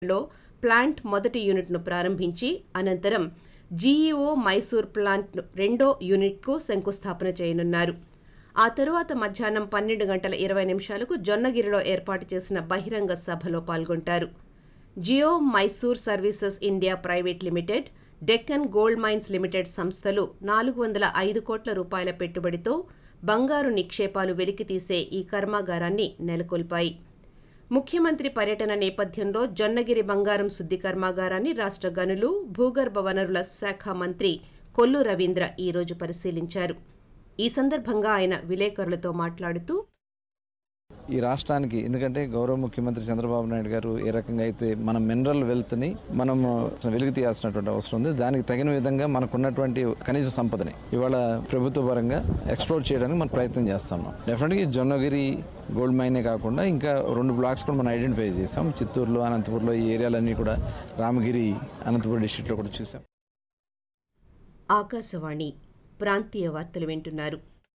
లో ప్లాంట్ మొదటి యూనిట్ను ప్రారంభించి అనంతరం జీఈఓ మైసూర్ ప్లాంట్ రెండో యూనిట్కు శంకుస్థాపన చేయనున్నారు ఆ తరువాత మధ్యాహ్నం పన్నెండు గంటల ఇరవై నిమిషాలకు జొన్నగిరిలో ఏర్పాటు చేసిన బహిరంగ సభలో పాల్గొంటారు Geo Mysore services India private limited Deccan gold mines limited సంస్థలు నాలుగు వందల ఐదు కోట్ల రూపాయల పెట్టుబడితో బంగారు నిక్షేపాలు వెలికితీసే ఈ కర్మాగారాన్ని నెలకొల్పాయి ముఖ్యమంత్రి పర్యటన నేపథ్యంలో జొన్నగిరి బంగారం శుద్ధి కర్మాగారాన్ని రాష్ట్ర గనులు భూగర్భ వనరుల శాఖ మంత్రి కొల్లు రవీంద్ర ఈరోజు పరిశీలించారు ఈ సందర్భంగా ఆయన విలేకరులతో మాట్లాడుతూ ఈ రాష్ట్రానికి ఎందుకంటే గౌరవ ముఖ్యమంత్రి చంద్రబాబు నాయుడు గారు ఏ రకంగా అయితే మన మినరల్ వెల్త్ని మనం వెలుగు తీయాల్సినటువంటి అవసరం ఉంది దానికి తగిన విధంగా మనకున్నటువంటి కనీస సంపదని ఇవాళ ప్రభుత్వ పరంగా ఎక్స్ప్లోర్ చేయడానికి మనం ప్రయత్నం చేస్తున్నాం డెఫినెట్గా ఈ జొన్నగిరి గోల్డ్ మైనే కాకుండా ఇంకా రెండు బ్లాక్స్ కూడా మనం ఐడెంటిఫై చేసాం చిత్తూరులో అనంతపూర్లో ఈ ఏరియాలన్నీ కూడా రామగిరి అనంతపురం డిస్టిక్లో కూడా చూసాం ఆకాశవాణి ప్రాంతీయ వార్తలు వింటున్నారు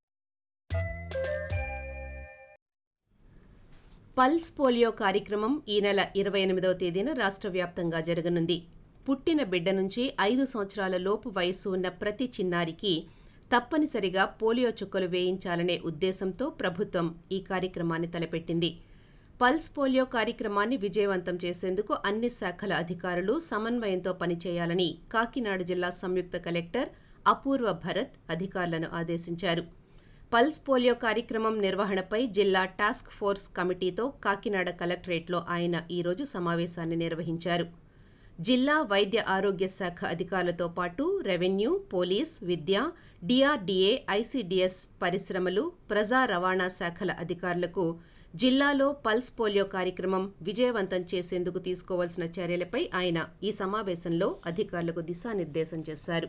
పల్స్ పోలియో కార్యక్రమం ఈ నెల ఇరవై ఎనిమిదవ తేదీన రాష్ట్ర వ్యాప్తంగా జరగనుంది పుట్టిన బిడ్డ నుంచి ఐదు సంవత్సరాల లోపు వయస్సు ఉన్న ప్రతి చిన్నారికి తప్పనిసరిగా పోలియో చుక్కలు వేయించాలనే ఉద్దేశంతో ప్రభుత్వం ఈ కార్యక్రమాన్ని తలపెట్టింది పల్స్ పోలియో కార్యక్రమాన్ని విజయవంతం చేసేందుకు అన్ని శాఖల అధికారులు సమన్వయంతో పనిచేయాలని కాకినాడ జిల్లా సంయుక్త కలెక్టర్ అపూర్వ భరత్ అధికారులను ఆదేశించారు పల్స్ పోలియో కార్యక్రమం నిర్వహణపై జిల్లా టాస్క్ ఫోర్స్ కమిటీతో కాకినాడ కలెక్టరేట్లో ఆయన ఈరోజు సమావేశాన్ని నిర్వహించారు జిల్లా వైద్య ఆరోగ్య శాఖ అధికారులతో పాటు రెవెన్యూ పోలీస్ విద్య డిఆర్డీఏ ఐసీడీఎస్ పరిశ్రమలు ప్రజా రవాణా శాఖల అధికారులకు జిల్లాలో పల్స్ పోలియో కార్యక్రమం విజయవంతం చేసేందుకు తీసుకోవాల్సిన చర్యలపై ఆయన ఈ సమావేశంలో అధికారులకు దిశానిర్దేశం చేశారు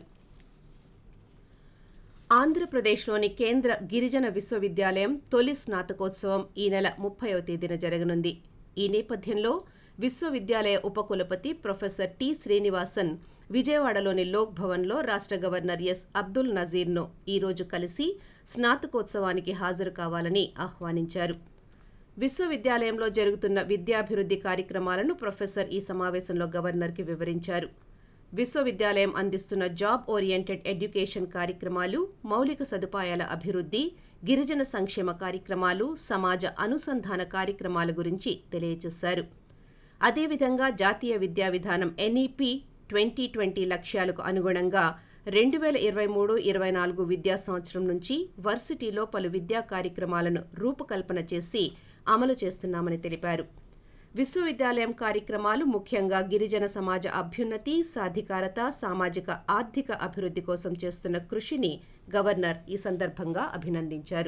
ఆంధ్రప్రదేశ్లోని కేంద్ర గిరిజన విశ్వవిద్యాలయం తొలి స్నాతకోత్సవం ఈ నెల ముప్పైవ తేదీన జరగనుంది ఈ నేపథ్యంలో విశ్వవిద్యాలయ ఉపకులపతి ప్రొఫెసర్ టి శ్రీనివాసన్ విజయవాడలోని లోక్ భవన్లో రాష్ట్ర గవర్నర్ ఎస్ అబ్దుల్ నజీర్ను ఈరోజు కలిసి స్నాతకోత్సవానికి హాజరు కావాలని ఆహ్వానించారు విశ్వవిద్యాలయంలో జరుగుతున్న విద్యాభివృద్ధి కార్యక్రమాలను ప్రొఫెసర్ ఈ సమావేశంలో గవర్నర్కి వివరించారు విశ్వవిద్యాలయం అందిస్తున్న జాబ్ ఓరియంటెడ్ ఎడ్యుకేషన్ కార్యక్రమాలు మౌలిక సదుపాయాల అభివృద్ధి గిరిజన సంక్షేమ కార్యక్రమాలు సమాజ అనుసంధాన కార్యక్రమాల గురించి తెలియజేశారు అదేవిధంగా జాతీయ విద్యా విధానం ఎన్ఈపి ట్వంటీ ట్వంటీ లక్ష్యాలకు అనుగుణంగా రెండు వేల ఇరవై మూడు ఇరవై నాలుగు విద్యా సంవత్సరం నుంచి వర్సిటీలో పలు విద్యా కార్యక్రమాలను రూపకల్పన చేసి అమలు చేస్తున్నామని తెలిపారు విశ్వవిద్యాలయం కార్యక్రమాలు ముఖ్యంగా గిరిజన సమాజ అభ్యున్నతి సాధికారత సామాజిక ఆర్థిక అభివృద్ధి కోసం చేస్తున్న కృషిని గవర్నర్ ఈ సందర్భంగా అభినందించారు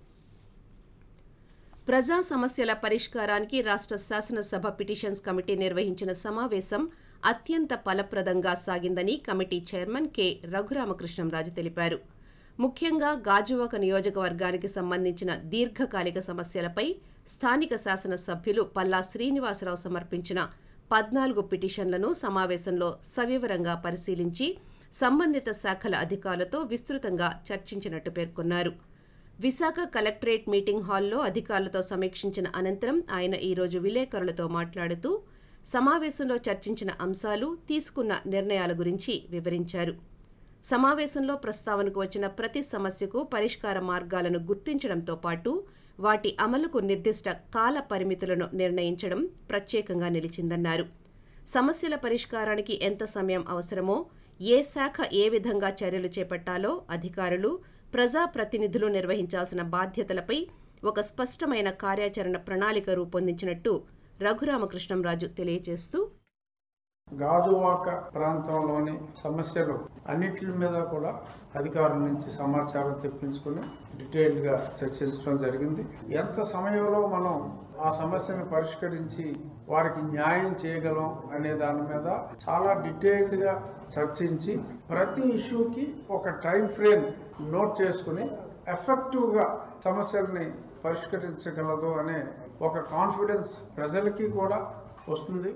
ప్రజా సమస్యల పరిష్కారానికి రాష్ట్ర శాసనసభ పిటిషన్స్ కమిటీ నిర్వహించిన సమావేశం అత్యంత ఫలప్రదంగా సాగిందని కమిటీ చైర్మన్ కె రఘురామకృష్ణంరాజు తెలిపారు ముఖ్యంగా గాజువాక నియోజకవర్గానికి సంబంధించిన దీర్ఘకాలిక సమస్యలపై స్థానిక శాసన సభ్యులు పల్లా శ్రీనివాసరావు సమర్పించిన పద్నాలుగు పిటిషన్లను సమావేశంలో సవివరంగా పరిశీలించి సంబంధిత శాఖల అధికారులతో విస్తృతంగా చర్చించినట్టు పేర్కొన్నారు విశాఖ కలెక్టరేట్ మీటింగ్ హాల్లో అధికారులతో సమీక్షించిన అనంతరం ఆయన ఈరోజు విలేకరులతో మాట్లాడుతూ సమావేశంలో చర్చించిన అంశాలు తీసుకున్న నిర్ణయాల గురించి వివరించారు సమావేశంలో ప్రస్తావనకు వచ్చిన ప్రతి సమస్యకు పరిష్కార మార్గాలను గుర్తించడంతో పాటు వాటి అమలుకు నిర్దిష్ట కాల పరిమితులను నిర్ణయించడం ప్రత్యేకంగా నిలిచిందన్నారు సమస్యల పరిష్కారానికి ఎంత సమయం అవసరమో ఏ శాఖ ఏ విధంగా చర్యలు చేపట్టాలో అధికారులు ప్రజాప్రతినిధులు నిర్వహించాల్సిన బాధ్యతలపై ఒక స్పష్టమైన కార్యాచరణ ప్రణాళిక రూపొందించినట్టు రఘురామకృష్ణంరాజు తెలియజేస్తూ గాజువాక ప్రాంతంలోని సమస్యలు అన్నిటి మీద కూడా అధికారుల నుంచి సమాచారం తెప్పించుకుని డీటెయిల్డ్ గా చర్చించడం జరిగింది ఎంత సమయంలో మనం ఆ సమస్యను పరిష్కరించి వారికి న్యాయం చేయగలం అనే దాని మీద చాలా డీటెయిల్డ్ గా చర్చించి ప్రతి ఇష్యూకి ఒక టైం ఫ్రేమ్ నోట్ చేసుకుని ఎఫెక్టివ్ గా సమస్యల్ని పరిష్కరించగలదు అనే ఒక కాన్ఫిడెన్స్ ప్రజలకి కూడా వస్తుంది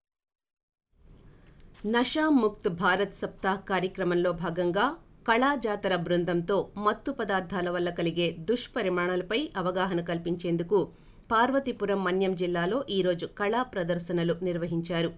నషా ముక్త్ భారత్ సప్తాహ్ కార్యక్రమంలో భాగంగా కళా జాతర బృందంతో మత్తు పదార్థాల వల్ల కలిగే దుష్పరిమాణాలపై అవగాహన కల్పించేందుకు పార్వతీపురం మన్యం జిల్లాలో ఈరోజు కళా ప్రదర్శనలు నిర్వహించారు